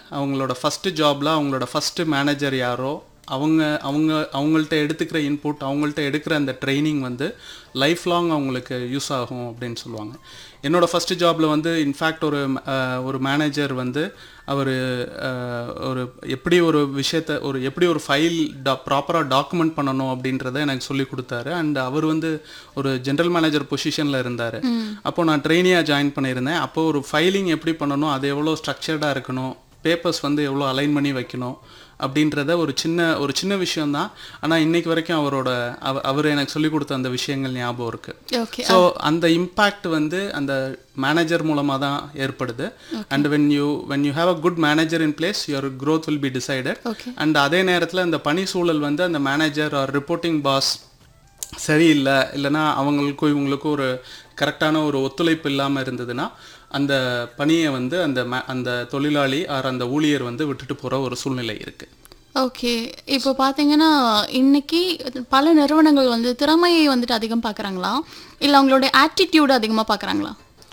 அவங்களோட ஃபஸ்ட்டு ஜாபில் அவங்களோட ஃபஸ்ட்டு மேனேஜர் யாரோ அவங்க அவங்க அவங்கள்ட்ட எடுத்துக்கிற இன்புட் அவங்கள்ட்ட எடுக்கிற அந்த ட்ரைனிங் வந்து லைஃப் லாங் அவங்களுக்கு யூஸ் ஆகும் அப்படின்னு சொல்லுவாங்க என்னோட ஃபஸ்ட்டு ஜாபில் வந்து இன்ஃபேக்ட் ஒரு அஹ், ஒரு மேனேஜர் வந்து அவர் ஒரு எப்படி ஒரு விஷயத்த ஒரு எப்படி ஒரு ஃபைல் டா ப்ராப்பராக டாக்குமெண்ட் பண்ணணும் அப்படின்றத எனக்கு சொல்லி கொடுத்தாரு அண்ட் அவர் வந்து ஒரு ஜென்ரல் மேனேஜர் பொசிஷனில் இருந்தார் அப்போ நான் ட்ரெயினியாக ஜாயின் பண்ணியிருந்தேன் அப்போ ஒரு ஃபைலிங் எப்படி பண்ணணும் அது எவ்வளோ ஸ்ட்ரக்சர்டாக இருக்கணும் பேப்பர்ஸ் வந்து எவ்வளோ அலைன் பண்ணி வைக்கணும் அப்படின்றத ஒரு சின்ன ஒரு சின்ன விஷயம்தான் ஆனால் இன்னைக்கு வரைக்கும் அவரோட அவ- அவர் எனக்கு சொல்லி கொடுத்த அந்த விஷயங்கள் ஞாபகம் இருக்கு ஓகே ஸோ அந்த இம்பேக்ட் வந்து அந்த மேனேஜர் மூலமாக தான் ஏற்படுது and when you when you have a good manager in place your growth will be decided okay and அதே நேரத்தில் அந்த பணி சூழல் வந்து அந்த மேனேஜர் ஆர் ரிப்போர்ட்டிங் பாஸ் சரியில்லை இல்லைன்னா அவங்களுக்கும் இவங்களுக்கும் ஒரு கரெக்டான ஒரு ஒத்துழைப்பு இல்லாமல் இருந்ததுன்னா அந்த பணியை வந்து அந்த ம- அந்த தொழிலாளி ஆர் அந்த ஊழியர் வந்து விட்டுட்டு போகிற ஒரு சூழ்நிலை இருக்குது ஓகே இப்போ பார்த்தீங்கன்னா இன்னைக்கு பல நிறுவனங்கள் வந்து திறமையை வந்துட்டு அதிகம் பார்க்குறாங்களா இல்லை அவங்களோட ஆட்டிடியூட் அதிகமாக பார்க்குறாங்களா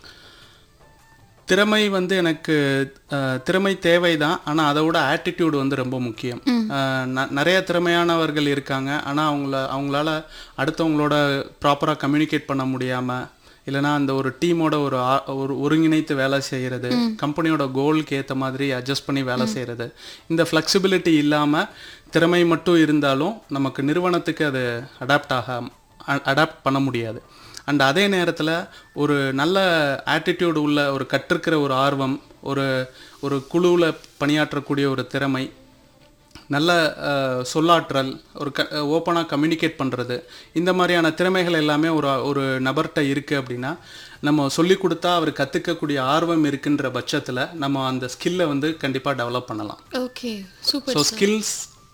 திறமை வந்து எனக்கு அஹ், திறமை தேவை தான் ஆனால் அதை விட ஆட்டிடியூட் வந்து ரொம்ப முக்கியம் அஹ், ந- நிறைய திறமையானவர்கள் இருக்காங்க ஆனால் அவங்கள அவங்களால அடுத்தவங்களோட ப்ராப்பராக கம்யூனிகேட் பண்ண முடியாமல் இல்லைன்னா அந்த ஒரு டீமோட ஒரு ஆ- ஒரு ஒருங்கிணைத்து வேலை செய்கிறது கம்பெனியோட கோலுக்கு ஏற்ற மாதிரி அட்ஜஸ்ட் பண்ணி வேலை செய்கிறது இந்த ஃப்ளெக்சிபிலிட்டி இல்லாமல் திறமை மட்டும் இருந்தாலும் நமக்கு நிறுவனத்துக்கு அது அடாப்ட் ஆக அடாப்ட் பண்ண முடியாது அண்ட் அதே நேரத்தில் ஒரு நல்ல ஆட்டிடியூட் உள்ள ஒரு கற்றுக்கிற ஒரு ஆர்வம் ஒரு ஒரு குழுவில் பணியாற்றக்கூடிய ஒரு திறமை நல்ல அஹ், சொல்லாற்றல் ஒரு க ஓப்பனாக கம்யூனிகேட் பண்ணுறது இந்த மாதிரியான திறமைகள் எல்லாமே ஒரு ஒரு நபர்கிட்ட இருக்குது அப்படின்னா நம்ம சொல்லி கொடுத்தா அவர் கற்றுக்கக்கூடிய ஆர்வம் இருக்குன்ற பட்சத்தில் நம்ம அந்த ஸ்கில்லை வந்து கண்டிப்பாக டெவலப் பண்ணலாம் okay super so skills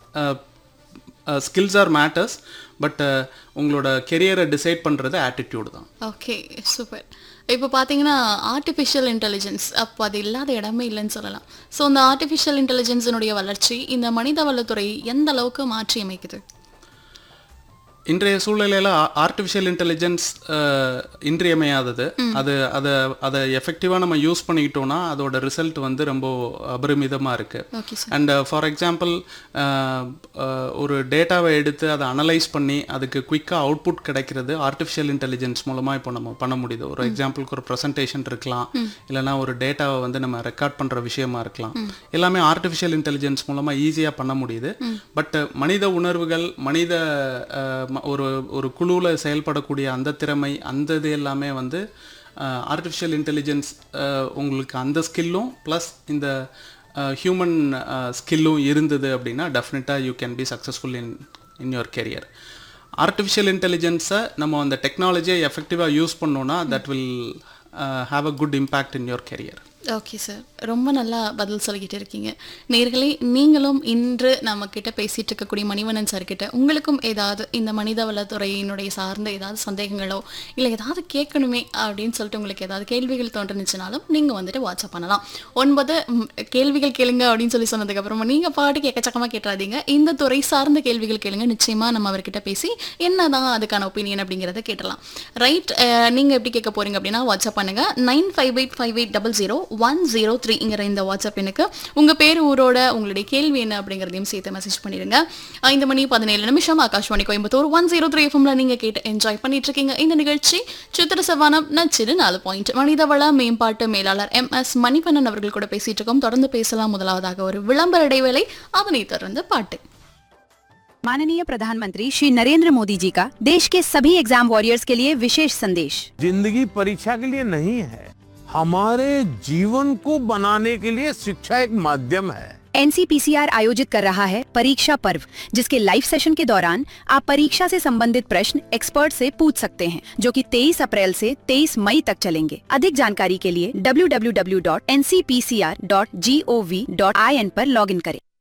skills are matters but உங்களோட கெரியரை டிசைட் பண்ணுறது ஆட்டிடியூட் தான் ஓகே சூப்பர் இப்போ பார்த்தீங்கன்னா ஆர்டிஃபிஷியல் இன்டெலிஜென்ஸ் அப்போ அது இல்லாத இடமே இல்லைன்னு சொல்லலாம் ஸோ இந்த ஆர்டிஃபிஷியல் இன்டெலிஜென்ஸினுடைய வளர்ச்சி இந்த மனித வளத்துறை எந்த அளவுக்கு மாற்றி அமைக்குது இன்றைய சூழ்நிலையில் ஆர்டிஃபிஷியல் இன்டெலிஜென்ஸ் இன்றியமையாதது அது அதை அதை எஃபெக்டிவாக நம்ம யூஸ் பண்ணிக்கிட்டோம்னா அதோட ரிசல்ட் வந்து ரொம்ப அபரிமிதமாக இருக்குது okay sir and for example ஒரு டேட்டாவை எடுத்து அதை அனலைஸ் பண்ணி அதுக்கு குயிக்காக அவுட்புட் கிடைக்கிறது ஆர்டிஃபிஷியல் இன்டெலிஜென்ஸ் மூலமாக இப்போ நம்ம பண்ண முடியுது ஒரு எக்ஸாம்பிளுக்கு ஒரு ப்ரெசன்டேஷன் இருக்கலாம் இல்லைன்னா ஒரு டேட்டாவை வந்து நம்ம ரெக்கார்ட் பண்ணுற விஷயமா இருக்கலாம் எல்லாமே ஆர்டிஃபிஷியல் இன்டெலிஜென்ஸ் மூலமாக ஈஸியாக பண்ண முடியுது பட் மனித உணர்வுகள் மனித அஹ், ம- ஒரு ஒரு குழுவில் செயல்படக்கூடிய அந்த திறமை அந்த இது எல்லாமே வந்து ஆர்டிஃபிஷியல் இன்டெலிஜென்ஸ் உங்களுக்கு அந்த ஸ்கில்லும் ப்ளஸ் இந்த ஹியூமன் ஸ்கில்லும் இருந்தது அப்படின்னா டெஃபினட்டாக you can be successful in in your career artificial இன்டெலிஜென்ஸை நம்ம அந்த டெக்னாலஜியை எஃபெக்டிவாக யூஸ் பண்ணோன்னா that will have a good impact in your career okay sir ரொம்ப நல்லா பதில் சொல்லிக்கிட்டு இருக்கீங்க நேர்களே நீங்களும் இன்று நம்ம கிட்ட பேசிட்டு இருக்கக்கூடிய மணிவண்ணன் சார் கிட்ட உங்களுக்கும் ஏதாவது இந்த மனித வளத்துறையினுடைய சார்ந்த ஏதாவது சந்தேகங்களோ இல்லை ஏதாவது கேட்கணுமே அப்படின்னு சொல்லிட்டு உங்களுக்கு ஏதாவது கேள்விகள் தோன்றுனுச்சுனாலும் நீங்கள் வந்துட்டு வாட்ஸ்அப் பண்ணலாம் ஒன்பது ம், கேள்விகள் கேளுங்க அப்படின்னு சொல்லி சொன்னதுக்கு அப்புறமா நீங்கள் பாட்டுக்கு எக்கச்சக்கமாக கேட்டுறாதீங்க இந்த துறை சார்ந்த கேள்விகள் கேளுங்க நிச்சயமா நம்ம அவர்கிட்ட பேசி என்னதான் அதுக்கான ஒப்பீனியன் அப்படிங்கிறத கேட்டலாம் ரைட் நீங்கள் எப்படி கேட்க போறீங்க அப்படின்னா வாட்ஸ்அப் பண்ணுங்க nine five eight five eight double zero one zero த்ரீங்கிற இந்த வாட்ஸ்அப் எனக்கு உங்கள் பேர் ஊரோட உங்களுடைய கேள்வி என்ன அப்படிங்கிறதையும் சேர்த்து மெசேஜ் பண்ணிடுங்க ஐந்து மணி பதினேழு நிமிஷம் Akashvani Coimbatore one zero three எஃப்எம்ல நீங்கள் கேட்டு என்ஜாய் பண்ணிட்டு இருக்கீங்க இந்த நிகழ்ச்சி சித்திர சவானம் நச்சிரு நாலு பாயிண்ட் மனிதவள மேம்பாட்டு மேலாளர் எம் எஸ் மணிவண்ணன் அவர்கள் கூட பேசிட்டு இருக்கோம் தொடர்ந்து பேசலாம் முதலாவதாக ஒரு விளம்பர இடைவேளை அதனை தொடர்ந்து பாட்டு माननीय प्रधानमंत्री श्री नरेंद्र मोदी जी का देश के सभी एग्जाम वॉरियर्स के लिए विशेष संदेश जिंदगी परीक्षा के लिए नहीं है हमारे जीवन को बनाने के लिए शिक्षा एक माध्यम है एनसीपीसीआर आयोजित कर रहा है परीक्षा पर्व जिसके लाइव सेशन के दौरान आप परीक्षा से संबंधित प्रश्न एक्सपर्ट से पूछ सकते हैं जो कि 23 अप्रैल से 23 मई तक चलेंगे अधिक जानकारी के लिए www.ncpcr.gov.in पर लॉगिन करें